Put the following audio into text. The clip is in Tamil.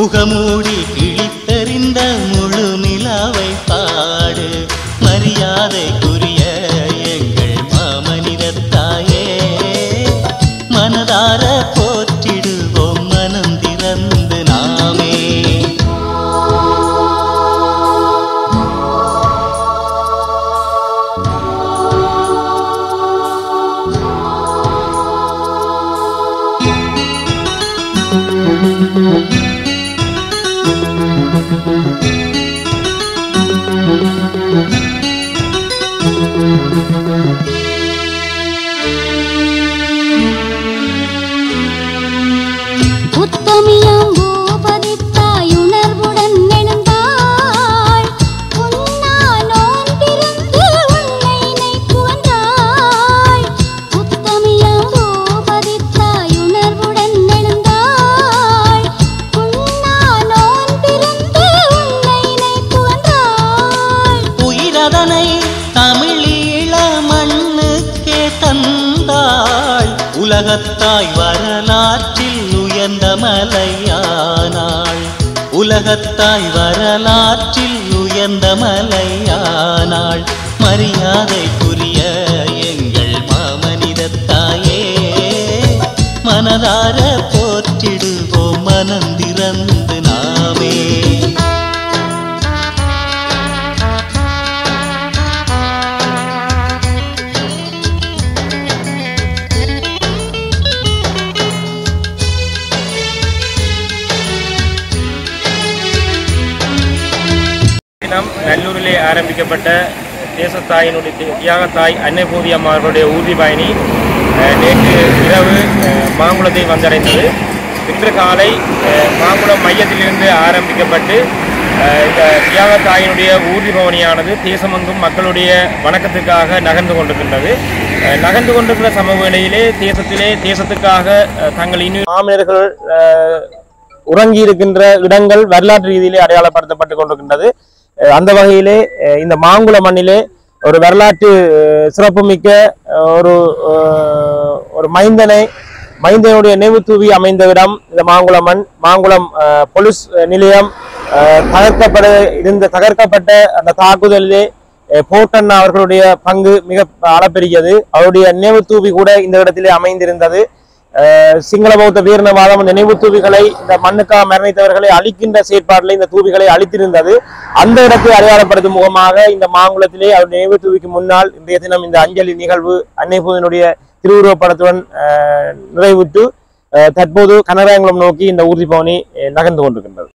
முகமூடி கிழித்தறிந்த முழு நிலாவை பாடு மரியாதைக்குரிய எங்கள் மாமனிதத்தாயே மனதார போற்றிடுவோம் மனம் திறந்து நாமே உத்தமியாம் பூபதித்தாய் உணர்வுடன் எழுந்தாள் உண்ணானோன் பிறந்து உன்னை நினைத்து வந்தாள் உத்தமியாம் பூபதித்தாய் உணர்வுடன் எழுந்தாள் உண்ணானோன் பிறந்து உன்னை நினைத்து வந்தாள் உயிரதனை தமிழீழ மண்ணுக்கே தந்தாள் உலகத்தாய் வரலாற்றில் உயர்ந்த மலையானாள் உலகத்தாய் வரலாற்றில் உயர்ந்த மலையானாள் மரியாதைக்குரிய எங்கள் மாமனிதத்தாயே மனதார போற்றிடுவோம் மனம் திறந்து நாமே தினம் நல்லூரிலே ஆரம்பிக்கப்பட்ட தேசத்தாயினுடைய தி- தியாகத்தாய் அன்னைபூதி அம்மா அவர்களுடைய ஊர்தி பயணி அஹ், நேற்று இரவு அஹ், மாங்குளத்தை வந்தடைந்தது இன்று காலை அஹ், மாங்குளம் மையத்திலிருந்து ஆரம்பிக்கப்பட்டு அஹ், இந்த தியாகத்தாயினுடைய ஊர்தி பவனியானது தேசமெங்கும் மக்களுடைய வணக்கத்துக்காக நகர்ந்து கொண்டிருக்கின்றது அஹ், நகர்ந்து கொண்டிருக்கிற சம வேளையிலே தேசத்திலே தேசத்துக்காக அஹ், தங்கள் இன்னும் மாமனிதர்கள் அஹ், உறங்கி இருக்கின்ற இடங்கள் வரலாற்று ரீதியிலே அடையாளப்படுத்தப்பட்டு கொண்டிருக்கின்றது அஹ் அந்த வகையிலே அஹ் இந்த மாங்குள மண்ணிலே ஒரு வரலாற்று அஹ், சிறப்புமிக்க அஹ், ஒரு அஹ், ஒரு மைந்தனை மைந்தனுடைய நினைவு தூவி அமைந்த இடம் இந்த மாங்குளம் மண் மாங்குளம் அஹ், போலீஸ் நிலையம் அஹ், தகர்க்கப்பட இருந்த தகர்க்கப்பட்ட அந்த தாக்குதலிலே அஹ், போட்டண்ணா அவர்களுடைய பங்கு மிக அளப்பெரியது அவருடைய நினைவு தூவி கூட இந்த இடத்திலே அமைந்திருந்தது அஹ் சிங்கள பௌத்த வீரனவாதம் நினைவு தூவிகளை இந்த மண்ணுக்காக மரணித்தவர்களை அழிக்கின்ற செயற்பாட்டில் இந்த தூவிகளை அழித்திருந்தது அந்த இடத்தை அடையாளப்படுத்தும் முகமாக இந்த மாங்குளத்திலே அவர் நினைவு தூவிக்கு முன்னால் இன்றைய தினம் இந்த அஞ்சலி நிகழ்வு அன்னைபூதனுடைய திருவுருவப் படத்துடன் அஹ், நிறைவுற்று அஹ், தற்போது கனராயங்குளம் நோக்கி இந்த ஊர்தி பவனி அஹ், நகர்ந்து கொண்டிருக்கின்றது